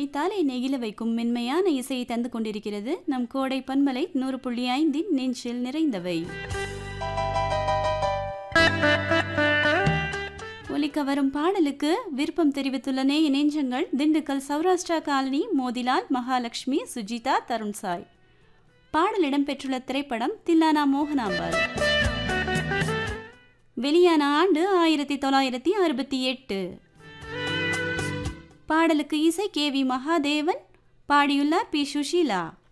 நினைத்தாலே நெகிழ வைக்கும் மென்மையான இசையை தந்து கொண்டிருக்கிறது நம் கோடை பன்மலை நூறு புள்ளி ஐந்தின் நெஞ்சில் நிறைந்தவை ஒலிக்க வரும் பாடலுக்கு விருப்பம் தெரிவித்துள்ள நேய நெஞ்சங்கள் திண்டுக்கல் சௌராஷ்டிரா காலனி மோதிலால் மகாலட்சுமி சுஜிதா தருண் சாய் பாடல் இடம்பெற்றுள்ள திரைப்படம் தில்லானா மோகனாம்பாள் வெளியான ஆண்டு ஆயிரத்தி தொள்ளாயிரத்தி அறுபத்தி எட்டு பாடலுக்கு இசை கே வி மகாதேவன் பாடியுள்ளார் பி சுஷீலா